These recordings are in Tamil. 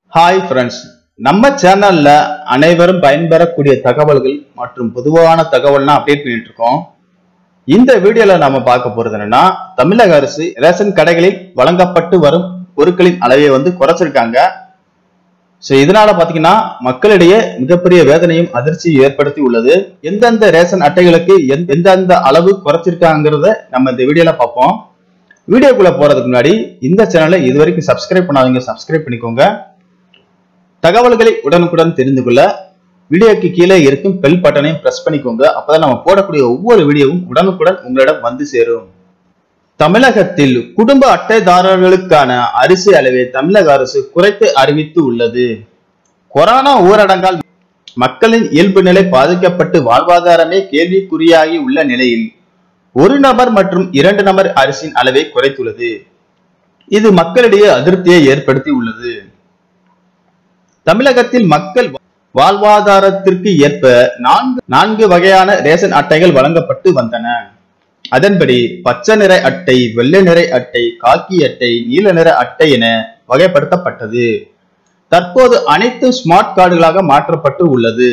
ஹாய் ஃப்ரெண்ட்ஸ் நம்ம சேனல்ல அனைவரும் பயன்பெறக்கூடிய தகவல்கள் மற்றும் பொதுவான தகவல்லாம் அப்டேட் பண்ணிட்டு இருக்கோம் இந்த வீடியோல நாம பார்க்க போறது என்னன்னா தமிழக அரசு ரேஷன் கடைகளில் வழங்கப்பட்டு வரும் பொருட்களின் அளவை வந்து குறைச்சிருக்காங்க ஸோ இதனால பாத்தீங்கன்னா மக்களிடையே மிகப்பெரிய வேதனையும் அதிர்ச்சியும் ஏற்படுத்தி உள்ளது எந்தெந்த ரேஷன் அட்டைகளுக்கு எந்த- எந்தெந்த அளவு குறைச்சிருக்காங்கிறத நம்ம இந்த வீடியோல பார்ப்போம் வீடியோக்குள்ள போறதுக்கு முன்னாடி இந்த சேனலை இதுவரைக்கும் சப்ஸ்கிரைப் பண்ணாதீங்க சப்ஸ்கிரைப் பண்ணிக்கோங்க தகவல்களை உடனுக்குடன் தெரிந்து கொள்ள வீடியோக்கு கீழே இருக்கும் பெல் பட்டனையும் பிரஸ் பண்ணிக்கோங்க அப்பதான் நம்ம போடக்கூடிய ஒவ்வொரு வீடியோவும் உடனுக்குடன் உங்களிடம் வந்து சேரும் தமிழகத்தில் குடும்ப அட்டைதாரர்களுக்கான அரிசி அளவை தமிழக அரசு குறைத்து அறிவித்து உள்ளது கொரோனா ஊரடங்கால் மக்களின் இயல்பு நிலை பாதிக்கப்பட்டு வாழ்வாதாரமே கேள்விக்குறியாகி உள்ள நிலையில் ஒரு நபர் மற்றும் இரண்டு நபர் அரிசியின் அளவை குறைத்துள்ளது இது மக்களிடையே அதிருப்தியை ஏற்படுத்தி உள்ளது தமிழகத்தில் மக்கள் வாழ்வாதாரத்திற்கு ஏற்ப நான்கு நான்கு வகையான ரேஷன் அட்டைகள் வழங்கப்பட்டு வந்தன அதன்படி பச்சை நிற அட்டை வெள்ளை நிற அட்டை காக்கி அட்டை நீல நிற அட்டை என வகைப்படுத்தப்பட்டது தற்போது அனைத்து ஸ்மார்ட் கார்டுகளாக மாற்றப்பட்டு உள்ளது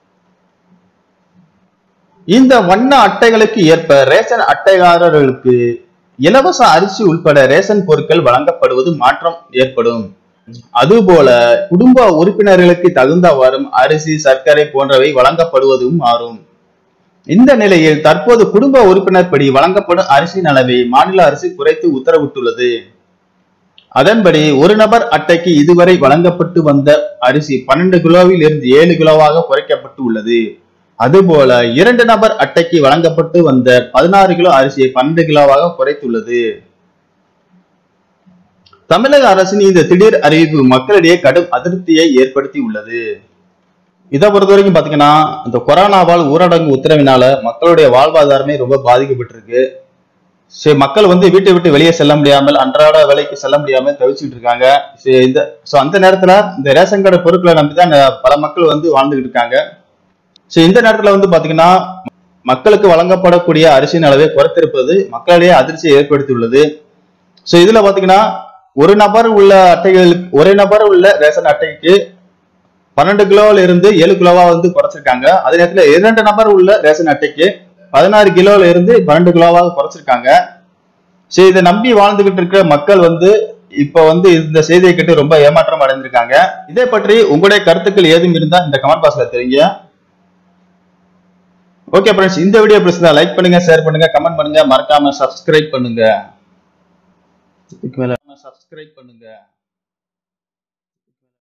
இந்த வண்ண அட்டைகளுக்கு ஏற்ப ரேஷன் அட்டைதாரர்களுக்கு இலவச அரிசி உட்பட ரேஷன் பொருட்கள் வழங்கப்படுவது மாற்றம் ஏற்படும் அதுபோல குடும்ப உறுப்பினர்களுக்கு தகுந்தவாறும் அரிசி சர்க்கரை போன்றவை வழங்கப்படுவதும் மாறும் இந்த நிலையில் தற்போது குடும்ப உறுப்பினர் படி வழங்கப்படும் அரிசியின் அளவை மாநில அரசு குறைத்து உத்தரவிட்டுள்ளது அதன்படி ஒரு நபர் அட்டைக்கு இதுவரை வழங்கப்பட்டு வந்த அரிசி பன்னெண்டு கிலோவில் இருந்து ஏழு கிலோவாக குறைக்கப்பட்டு உள்ளது அதுபோல இரண்டு நபர் அட்டைக்கு வழங்கப்பட்டு வந்த பதினாறு கிலோ அரிசியை பன்னெண்டு கிலோவாக குறைத்துள்ளது தமிழக அரசின் இந்த திடீர் அறிவிப்பு மக்களிடையே கடும் அதிருப்தியை ஏற்படுத்தி உள்ளது இதை பொறுத்த வரைக்கும் பாத்தீங்கன்னா இந்த கொரோனாவால் ஊரடங்கு உத்தரவினால மக்களுடைய வாழ்வாதாரமே ரொம்ப பாதிக்கப்பட்டிருக்கு சரி மக்கள் வந்து வீட்டை விட்டு வெளியே செல்ல முடியாமல் அன்றாட வேலைக்கு செல்ல முடியாம தவிச்சுட்டு இருக்காங்க சரி, இந்த சோ அந்த நேரத்துல இந்த ரேஷன் கடை பொருட்களை நம்பி தான் பல மக்கள் வந்து வாழ்ந்துகிட்டு இருக்காங்க சோ இந்த நேரத்துல வந்து பாத்தீங்கன்னா மக்களுக்கு வழங்கப்படக்கூடிய அரிசியின் அளவை குறைத்திருப்பது மக்களிடையே அதிர்ச்சியை ஏற்படுத்தியுள்ளது சோ இதுல பாத்தீங்கன்னா ஒரு நபர் உள்ள அட்டைகளுக்கு ஒரே நபர் உள்ள ரேஷன் அட்டைக்கு பன்னெண்டு கிலோல இருந்து ஏழு கிலோவா வந்து குறைச்சிருக்காங்க அதே நேரத்துல இரண்டு நபர் உள்ள ரேஷன் அட்டைக்கு பதினாறு கிலோல இருந்து பன்னெண்டு கிலோவாக குறைச்சிருக்காங்க சரி இதை நம்பி வாழ்ந்துகிட்டு இருக்கிற மக்கள் வந்து இப்ப வந்து இந்த செய்தியை கேட்டு ரொம்ப ஏமாற்றம் அடைந்திருக்காங்க இதை பற்றி உங்களுடைய கருத்துக்கள் ஏதும் இருந்தா இந்த கமெண்ட் பாக்ஸ்ல தெரியுங்க ஓகே ஃப்ரெண்ட்ஸ் இந்த வீடியோ பிடிச்சிருந்தா லைக் பண்ணுங்க ஷேர் பண்ணுங்க கமெண்ட் பண்ணுங்க மறக்காம சப்ஸ்கிரைப் பண்ணுங்க இதுக்கு மேல சப்ஸ்கிரைப் பண்ணுங்க